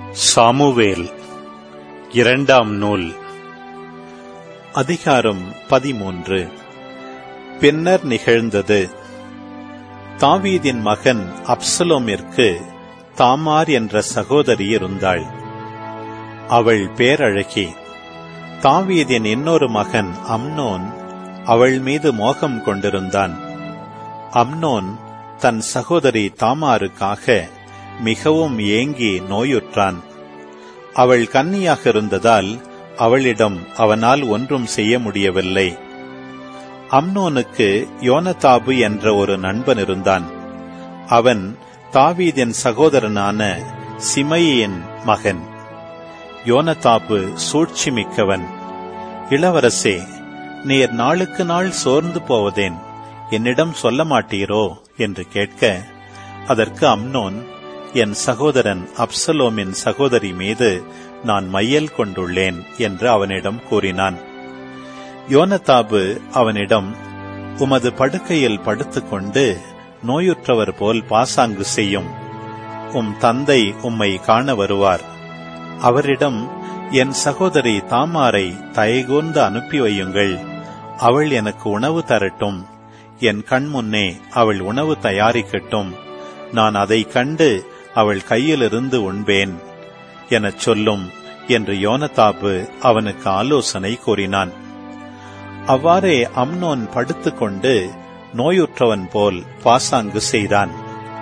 Samuel இரண்டாம் நூல் அதிகாரம் பதிமூன்று பின்னர் நிகழ்ந்தது தாவீதின் மகன் அப்சலோமிற்கு தாமார் என்ற சகோதரி இருந்தாள் அவள் பேரழகி தாவீதின் இன்னொரு மகன் அம்னோன் அவள் மீது மோகம் கொண்டிருந்தான் அம்னோன் தன் சகோதரி தாமாருக்காக மிகவும் ஏங்கி நோயுற்றான் அவள் கன்னியாக இருந்ததால் அவளிடம் அவனால் ஒன்றும் செய்ய முடியவில்லை அம்னோனுக்கு யோனதாபு என்ற ஒரு நண்பன் இருந்தான் அவன் தாவீதின் சகோதரனான சிமையின் மகன் யோனதாபு சூழ்ச்சி மிக்கவன் இளவரசே நீர் நாளுக்கு நாள் சோர்ந்து போவதேன் என்னிடம் சொல்ல மாட்டீரோ என்று கேட்க அதற்கு அம்னோன் என் சகோதரன் அப்சலோமின் சகோதரி மீது நான் மையல் கொண்டுள்ளேன் என்று அவனிடம் கூறினான் யோனதாபு அவனிடம் உமது படுக்கையில் படுத்துக்கொண்டு நோயுற்றவர் போல் பாசாங்கு செய்யும் உம் தந்தை உம்மை காண வருவார் அவரிடம் என் சகோதரி தாமாரை தயகூர்ந்து அனுப்பி வையுங்கள் அவள் எனக்கு உணவு தரட்டும் என் கண் முன்னே அவள் உணவு தயாரிக்கட்டும் நான் அதை கண்டு அவள் கையிலிருந்து உண்பேன் எனச் சொல்லும் என்று யோனதாபு அவனுக்கு ஆலோசனை கூறினான் அவ்வாறே அம்னோன் படுத்துக்கொண்டு நோயுற்றவன் போல் பாசாங்கு செய்தான்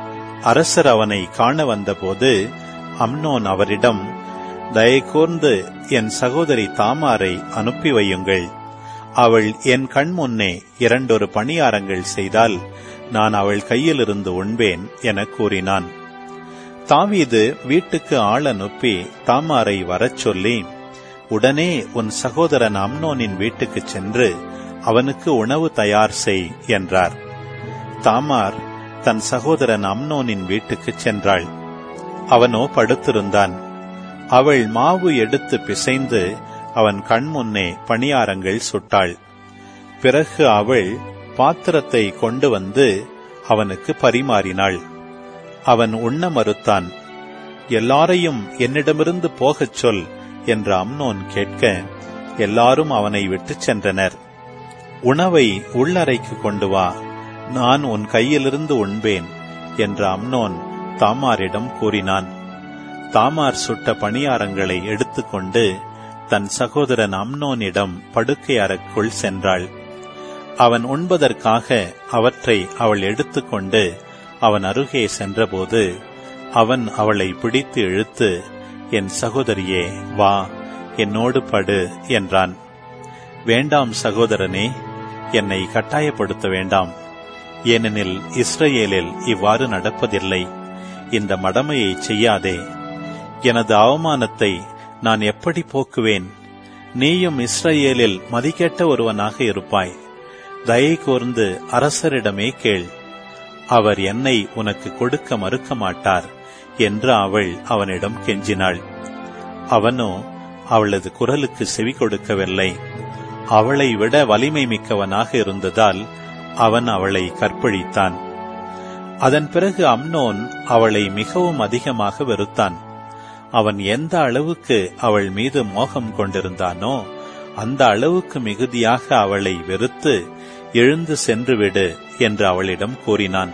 அரசர் அவனை காண வந்தபோது அம்னோன் அவரிடம் தயகூர்ந்து என் சகோதரி தாமாரை அனுப்பி வையுங்கள் அவள் என் கண் முன்னே இரண்டொரு பணியாரங்கள் செய்தால் நான் அவள் கையிலிருந்து உண்பேன் என கூறினான் தாவீது வீட்டுக்கு ஆள் அனுப்பி தாமாரை வரச் சொல்லி உடனே உன் சகோதரன் அம்னோனின் வீட்டுக்குச் சென்று அவனுக்கு உணவு தயார் செய் என்றார் தாமார் தன் சகோதரன் அம்னோனின் வீட்டுக்குச் சென்றாள் அவனோ படுத்திருந்தான் அவள் மாவு எடுத்து பிசைந்து அவன் கண் முன்னே பணியாரங்கள் சுட்டாள் பிறகு அவள் பாத்திரத்தை கொண்டு வந்து அவனுக்கு பரிமாறினாள் அவன் உண்ண மறுத்தான் எல்லாரையும் என்னிடமிருந்து போகச் சொல் என்று அம்னோன் கேட்க எல்லாரும் அவனை விட்டுச் சென்றனர் உணவை உள்ளறைக்கு கொண்டு வா நான் உன் கையிலிருந்து உண்பேன் என்று அம்னோன் தாமாரிடம் கூறினான் தாமார் சுட்ட பணியாரங்களை எடுத்துக்கொண்டு தன் சகோதரன் அம்னோனிடம் படுக்கை அறைக்குள் சென்றாள் அவன் உண்பதற்காக அவற்றை அவள் எடுத்துக்கொண்டு அவன் அருகே சென்றபோது அவன் அவளை பிடித்து இழுத்து என் சகோதரியே வா என்னோடு படு என்றான் வேண்டாம் சகோதரனே என்னை கட்டாயப்படுத்த வேண்டாம் ஏனெனில் இஸ்ரேலில் இவ்வாறு நடப்பதில்லை இந்த மடமையை செய்யாதே எனது அவமானத்தை நான் எப்படி போக்குவேன் நீயும் இஸ்ரேலில் மதிக்கெட்ட ஒருவனாக இருப்பாய் தயை கூர்ந்து அரசரிடமே கேள் அவர் என்னை உனக்கு கொடுக்க மறுக்க மாட்டார் என்று அவள் அவனிடம் கெஞ்சினாள் அவனோ அவளது குரலுக்கு செவி கொடுக்கவில்லை அவளை விட வலிமை மிக்கவனாக இருந்ததால் அவன் அவளை கற்பழித்தான் அதன் பிறகு அம்னோன் அவளை மிகவும் அதிகமாக வெறுத்தான் அவன் எந்த அளவுக்கு அவள் மீது மோகம் கொண்டிருந்தானோ அந்த அளவுக்கு மிகுதியாக அவளை வெறுத்து எழுந்து சென்றுவிடு என்று அவளிடம் கூறினான்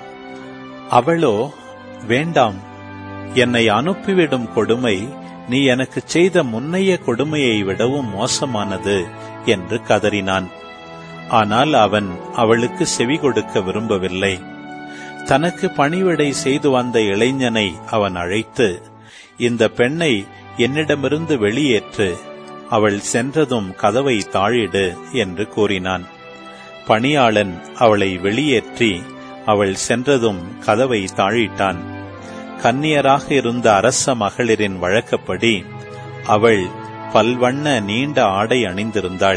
அவளோ வேண்டாம் என்னை அனுப்பிவிடும் கொடுமை நீ எனக்கு செய்த முன்னைய கொடுமையை விடவும் மோசமானது என்று கதறினான் ஆனால் அவன் அவளுக்கு செவி கொடுக்க விரும்பவில்லை தனக்கு பணிவிடை செய்து வந்த இளைஞனை அவன் அழைத்து இந்த பெண்ணை என்னிடமிருந்து வெளியேற்று அவள் சென்றதும் கதவை தாழிடு என்று கூறினான் பணியாளன் அவளை வெளியேற்றி அவள் சென்றதும் கதவை தாழிட்டான் கன்னியராக இருந்த அரச மகளிரின் வழக்கப்படி அவள் பல்வண்ண நீண்ட ஆடை அணிந்திருந்தாள்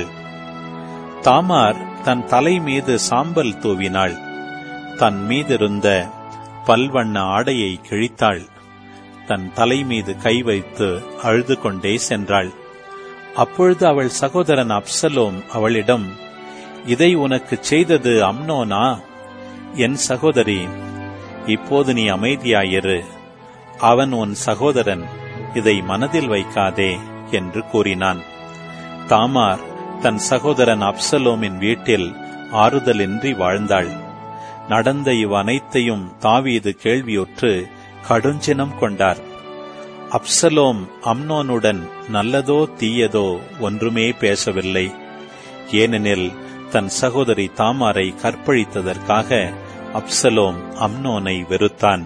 தாமார் தன் தலை மீது சாம்பல் தூவினாள் தன் மீதிருந்த பல்வண்ண ஆடையை கிழித்தாள் தன் தலை மீது கை வைத்து அழுது கொண்டே சென்றாள் அப்பொழுது அவள் சகோதரன் அப்சலோம் அவளிடம் இதை உனக்கு செய்தது அம்னோனா என் சகோதரி இப்போது நீ அமைதியாயிரு அவன் உன் சகோதரன் இதை மனதில் வைக்காதே என்று கூறினான் தாமார் தன் சகோதரன் அப்சலோமின் வீட்டில் ஆறுதலின்றி வாழ்ந்தாள் நடந்த இவ்வனைத்தையும் தாவீது கேள்வியுற்று கடுஞ்சினம் கொண்டார் அப்சலோம் அம்னோனுடன் நல்லதோ தீயதோ ஒன்றுமே பேசவில்லை ஏனெனில் தன் சகோதரி தாமாரை கற்பழித்ததற்காக அப்சலோம் அம்னோனை வெறுத்தான்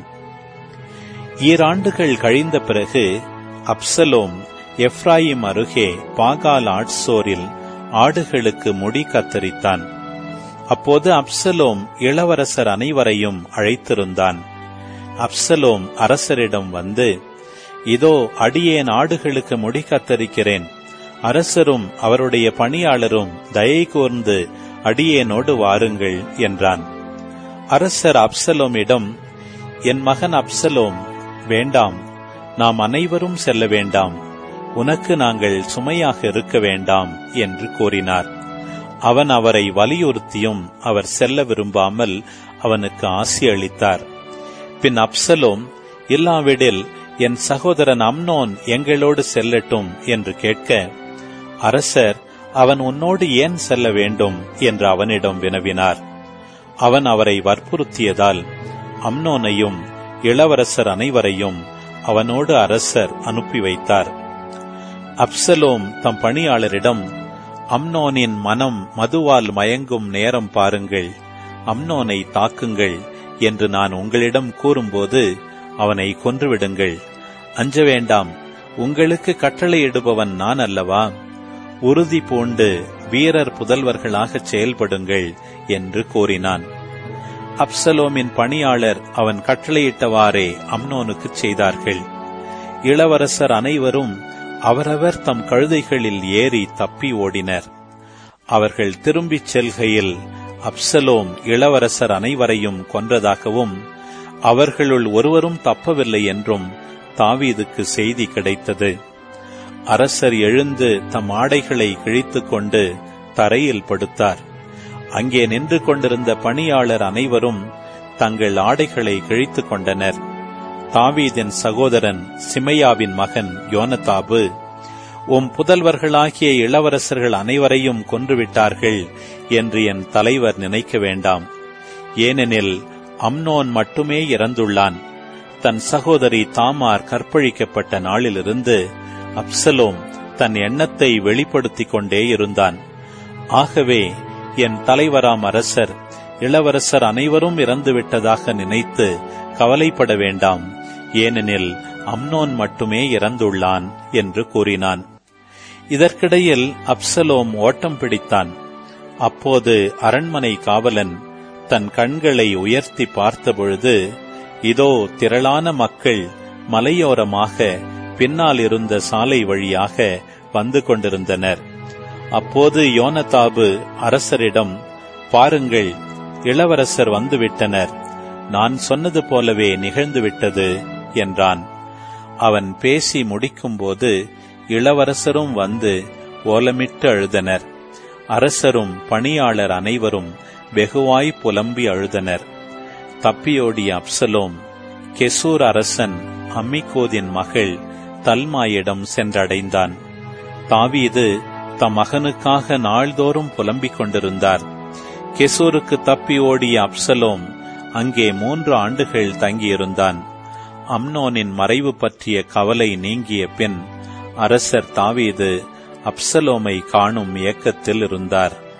ஈராண்டுகள் கழிந்த பிறகு அப்சலோம் எப்ராயிம் அருகே பாகால் ஆட்சோரில் ஆடுகளுக்கு முடி கத்தரித்தான் அப்போது அப்சலோம் இளவரசர் அனைவரையும் அழைத்திருந்தான் அப்சலோம் அரசரிடம் வந்து இதோ அடியேன் ஆடுகளுக்கு முடி கத்தரிக்கிறேன் அரசரும் அவருடைய பணியாளரும் தயை கூர்ந்து அடியேனோடு வாருங்கள் என்றான் அரசர் அப்சலோமிடம் என் மகன் அப்சலோம் வேண்டாம் நாம் அனைவரும் செல்ல வேண்டாம் உனக்கு நாங்கள் சுமையாக இருக்க வேண்டாம் என்று கூறினார் அவன் அவரை வலியுறுத்தியும் அவர் செல்ல விரும்பாமல் அவனுக்கு ஆசி அளித்தார் பின் அப்சலோம் இல்லாவிடில் என் சகோதரன் அம்னோன் எங்களோடு செல்லட்டும் என்று கேட்க அரசர் அவன் உன்னோடு ஏன் செல்ல வேண்டும் என்று அவனிடம் வினவினார் அவன் அவரை வற்புறுத்தியதால் அம்னோனையும் இளவரசர் அனைவரையும் அவனோடு அரசர் அனுப்பி வைத்தார் அப்சலோம் தம் பணியாளரிடம் அம்னோனின் மனம் மதுவால் மயங்கும் நேரம் பாருங்கள் அம்னோனை தாக்குங்கள் என்று நான் உங்களிடம் கூறும்போது அவனை கொன்றுவிடுங்கள் அஞ்ச வேண்டாம் உங்களுக்கு கட்டளையிடுபவன் நான் அல்லவா உறுதி பூண்டு வீரர் புதல்வர்களாகச் செயல்படுங்கள் என்று கூறினான் அப்சலோமின் பணியாளர் அவன் கட்டளையிட்டவாறே அம்னோனுக்குச் செய்தார்கள் இளவரசர் அனைவரும் அவரவர் தம் கழுதைகளில் ஏறி தப்பி ஓடினர் அவர்கள் திரும்பிச் செல்கையில் அப்சலோம் இளவரசர் அனைவரையும் கொன்றதாகவும் அவர்களுள் ஒருவரும் தப்பவில்லை என்றும் தாவீதுக்கு செய்தி கிடைத்தது அரசர் எழுந்து தம் ஆடைகளை கிழித்துக் கொண்டு தரையில் படுத்தார் அங்கே நின்று கொண்டிருந்த பணியாளர் அனைவரும் தங்கள் ஆடைகளை கிழித்துக் கொண்டனர் தாவீதின் சகோதரன் சிமையாவின் மகன் யோனதாபு உம் புதல்வர்களாகிய இளவரசர்கள் அனைவரையும் கொன்றுவிட்டார்கள் என்று என் தலைவர் நினைக்க வேண்டாம் ஏனெனில் அம்னோன் மட்டுமே இறந்துள்ளான் தன் சகோதரி தாமார் கற்பழிக்கப்பட்ட நாளிலிருந்து அப்சலோம் தன் எண்ணத்தை வெளிப்படுத்திக் கொண்டே இருந்தான் ஆகவே என் தலைவராம் அரசர் இளவரசர் அனைவரும் இறந்துவிட்டதாக நினைத்து கவலைப்பட வேண்டாம் ஏனெனில் அம்னோன் மட்டுமே இறந்துள்ளான் என்று கூறினான் இதற்கிடையில் அப்சலோம் ஓட்டம் பிடித்தான் அப்போது அரண்மனை காவலன் தன் கண்களை உயர்த்தி பார்த்தபொழுது இதோ திரளான மக்கள் மலையோரமாக பின்னால் இருந்த சாலை வழியாக வந்து கொண்டிருந்தனர் அப்போது யோனதாபு அரசரிடம் பாருங்கள் இளவரசர் வந்துவிட்டனர் நான் சொன்னது போலவே நிகழ்ந்துவிட்டது என்றான் அவன் பேசி முடிக்கும்போது இளவரசரும் வந்து ஓலமிட்டு அழுதனர் அரசரும் பணியாளர் அனைவரும் வெகுவாய் புலம்பி அழுதனர் தப்பியோடிய அப்சலோம் கெசூர் அரசன் அம்மிகோதின் மகள் தல்மாயிடம் சென்றடைந்தான் தாவீது தம் மகனுக்காக நாள்தோறும் புலம்பிக் கொண்டிருந்தார் கெசூருக்கு தப்பி ஓடிய அப்சலோம் அங்கே மூன்று ஆண்டுகள் தங்கியிருந்தான் அம்னோனின் மறைவு பற்றிய கவலை நீங்கிய பின் அரசர் தாவீது அப்சலோமை காணும் இயக்கத்தில் இருந்தார்